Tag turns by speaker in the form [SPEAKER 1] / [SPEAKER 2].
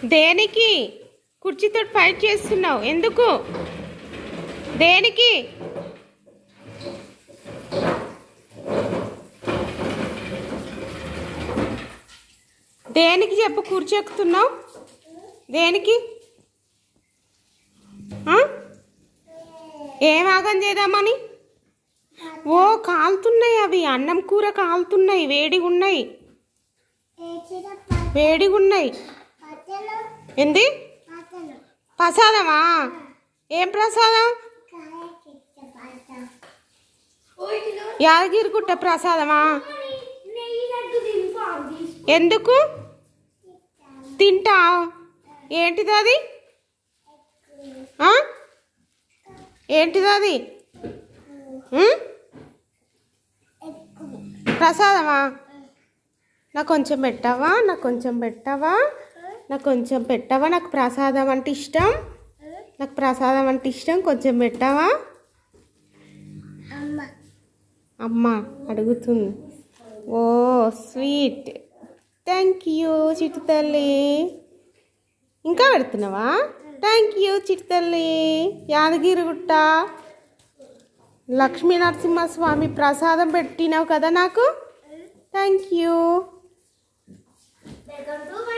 [SPEAKER 1] దేనికి కుర్చీతో ఫైట్ చేస్తున్నావు ఎందుకు దేనికి దేనికి చెప్పు కుర్చీ ఎక్కుతున్నావు దేనికి ఆ? ఏం ఆగం చేద్దామని ఓ కాలుతున్నాయి అవి అన్నం కూర కాలుతున్నాయి వేడిగా ఉన్నాయి వేడిగా ఉన్నాయి ఏంది ప్రసాదమా ఏం ప్రసాదం యాదగిరిగుట్ట ప్రసాదమా ఎందుకు తింటా ఏంటిది అది ఆ? ఏంటిది అది ఉం? ప్రసాదమా నాకు కొంచెం పెట్టవా నాకు కొంచెం పెట్టవా నాకు కొంచెం పెట్టవా నాకు ప్రసాదం అంటే ఇష్టం నాకు ప్రసాదం అంటే ఇష్టం కొంచెం పెట్టవా అమ్మ అడుగుతుంది ఓ స్వీట్ థ్యాంక్ యూ చిట్టు తల్లి ఇంకా పెడుతున్నావా థ్యాంక్ యూ చిట్టు తల్లి యాదగిరిగుట్ట లక్ష్మీ నరసింహస్వామి ప్రసాదం పెట్టినావు కదా నాకు థ్యాంక్ యూ
[SPEAKER 2] వెల్కమ్ టు